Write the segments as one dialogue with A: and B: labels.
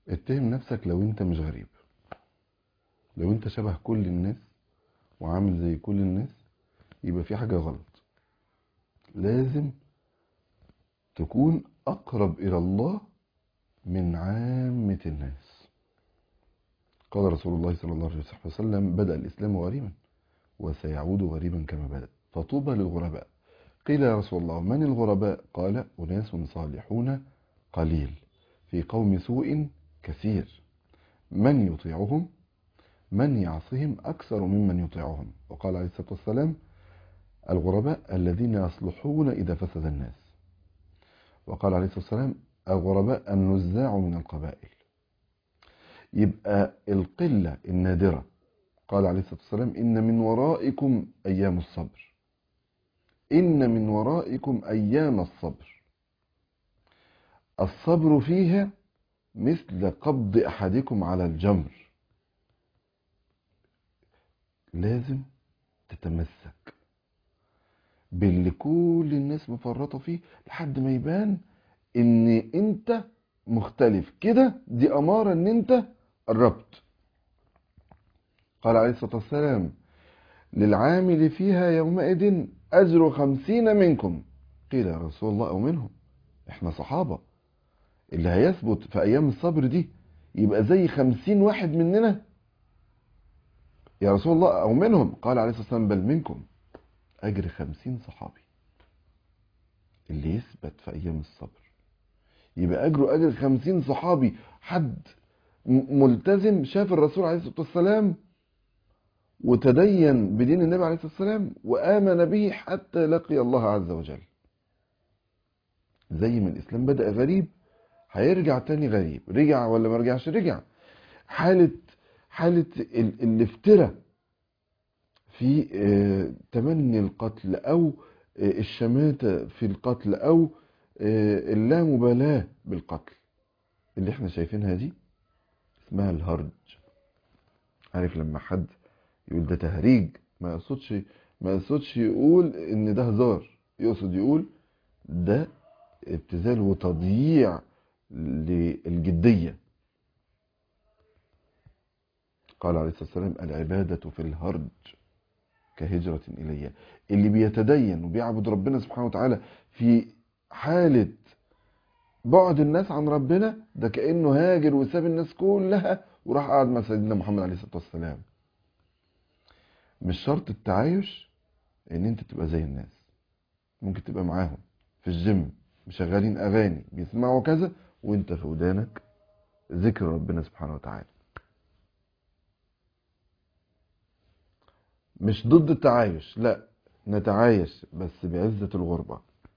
A: اتهم نفسك لو انت مش غريب لو انت شبه كل الناس وعامل زي كل الناس يبقى في حاجة غلط لازم تكون أقرب إلى الله من عامة الناس قال رسول الله صلى الله عليه وسلم بدأ الإسلام غريبا وسيعود غريبا كما بدأ فطوبى للغرباء قيل يا رسول الله من الغرباء قال أناس صالحون قليل في قوم سوء كثير من يطيعهم من يعصهم أكثر ممن يطيعهم وقال عليه الصلاة والسلام الغرباء الذين يصلحون إذا فسد الناس وقال عليه الصلاة والسلام الغرباء النزاع من القبائل يبقى القلة النادرة قال عليه الصلاة والسلام إن من ورائكم أيام الصبر إن من ورائكم أيام الصبر الصبر فيها مثل قبض أحدكم على الجمر لازم تتمسك باللي كل الناس مفرطة فيه لحد ما يبان ان انت مختلف كده دي امارة ان انت قربت قال عليه الصلاة والسلام للعامل فيها يومئذ اجر خمسين منكم قيل يا رسول الله او منهم احنا صحابة اللي هيثبت في ايام الصبر دي يبقى زي خمسين واحد مننا يا رسول الله او منهم قال عليه الصلاة والسلام بل منكم اجر خمسين صحابي اللي يثبت في ايام الصبر يبقى اجره اجر خمسين صحابي حد ملتزم شاف الرسول عليه الصلاة والسلام وتدين بدين النبي عليه الصلاة والسلام وآمن به حتى لقي الله عز وجل زي ما الإسلام بدأ غريب هيرجع تاني غريب رجع ولا ما رجعش رجع حالة حالة الافتراء في تمني القتل أو الشماتة في القتل أو اللامبالاة بالقتل اللي احنا شايفينها دي اسمها الهرج عارف لما حد يقول ده تهريج ما يقصدش ما يقصدش يقول ان ده هزار يقصد يقول ده ابتذال وتضييع للجدية قال عليه الصلاة والسلام العبادة في الهرج كهجرة إلي اللي بيتدين وبيعبد ربنا سبحانه وتعالى في حالة بعد الناس عن ربنا ده كأنه هاجر وساب الناس كلها وراح قعد مع سيدنا محمد عليه الصلاة والسلام مش شرط التعايش ان انت تبقى زي الناس ممكن تبقى معاهم في الجيم مشغلين اغاني بيسمعوا كذا وانت في ودانك ذكر ربنا سبحانه وتعالى مش ضد التعايش لا نتعايش بس بعزة الغربة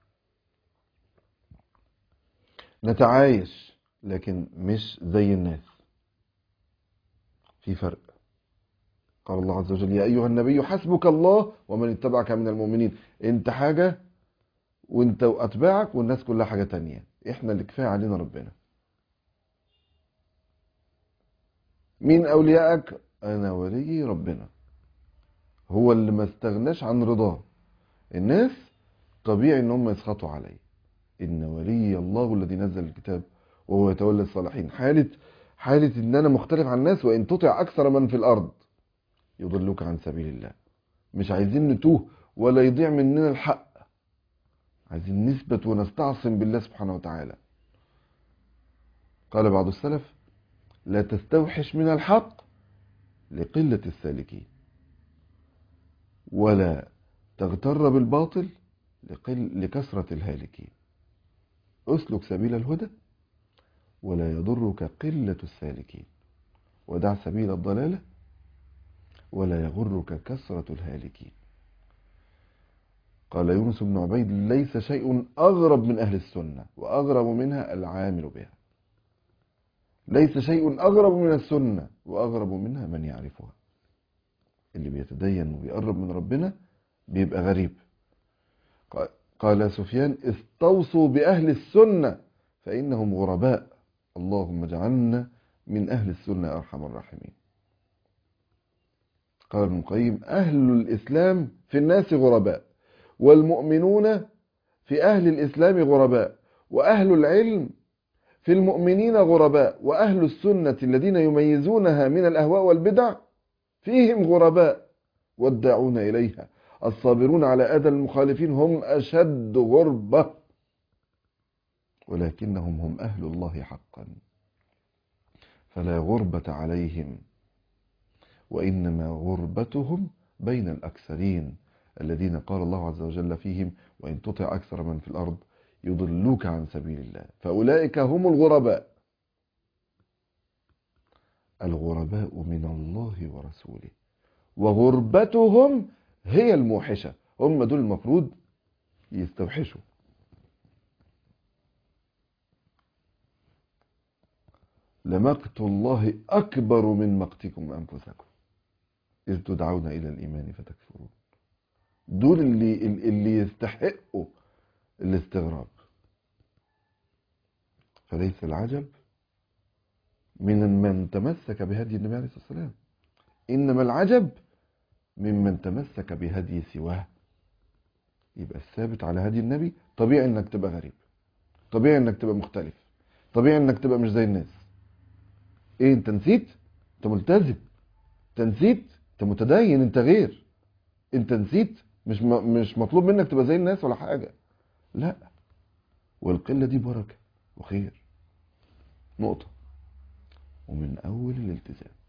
A: نتعايش لكن مش زي الناس في فرق قال الله عز وجل يا أيها النبي حسبك الله ومن اتبعك من المؤمنين انت حاجة وانت واتباعك والناس كلها حاجة تانية احنا اللي كفاية علينا ربنا مين أوليائك أنا ولي ربنا هو اللي ما استغناش عن رضاه الناس طبيعي ان هم يسخطوا عليه ان ولي الله الذي نزل الكتاب وهو يتولى الصالحين حالة حالة ان انا مختلف عن الناس وان تطع اكثر من في الارض يضلوك عن سبيل الله مش عايزين نتوه ولا يضيع مننا الحق عايزين نثبت ونستعصم بالله سبحانه وتعالى قال بعض السلف لا تستوحش من الحق لقلة السالكين ولا تغتر بالباطل لقل لكثرة الهالكين اسلك سبيل الهدى ولا يضرك قلة السالكين ودع سبيل الضلالة ولا يغرك كثرة الهالكين قال يونس بن عبيد ليس شيء أغرب من أهل السنة وأغرب منها العامل بها ليس شيء أغرب من السنة وأغرب منها من يعرفها اللي بيتدين وبيقرب من ربنا بيبقى غريب قال سفيان استوصوا بأهل السنة فإنهم غرباء اللهم اجعلنا من أهل السنة يا أرحم الراحمين قال ابن القيم أهل الإسلام في الناس غرباء والمؤمنون في أهل الإسلام غرباء وأهل العلم في المؤمنين غرباء وأهل السنة الذين يميزونها من الأهواء والبدع فيهم غرباء والداعون إليها الصابرون على أذى المخالفين هم أشد غربة ولكنهم هم أهل الله حقا فلا غربة عليهم وإنما غربتهم بين الأكثرين الذين قال الله عز وجل فيهم وإن تطع أكثر من في الأرض يضلوك عن سبيل الله فأولئك هم الغرباء الغرباء من الله ورسوله وغربتهم هي الموحشة هم دول المفروض يستوحشوا لمقت الله أكبر من مقتكم أنفسكم إذ تدعون إلى الإيمان فتكفرون دول اللي, اللي يستحقوا الاستغراب فليس العجب من من تمسك بهدي النبي عليه الصلاة والسلام إنما العجب ممن تمسك بهدي سواه يبقى الثابت على هدي النبي طبيعي انك تبقى غريب طبيعي انك تبقى مختلف طبيعي انك تبقى مش زي الناس ايه انت نسيت انت ملتزم انت نسيت انت متدين انت غير انت نسيت مش م... مش مطلوب منك تبقى زي الناس ولا حاجة لا والقلة دي بركة وخير نقطة ومن اول الالتزام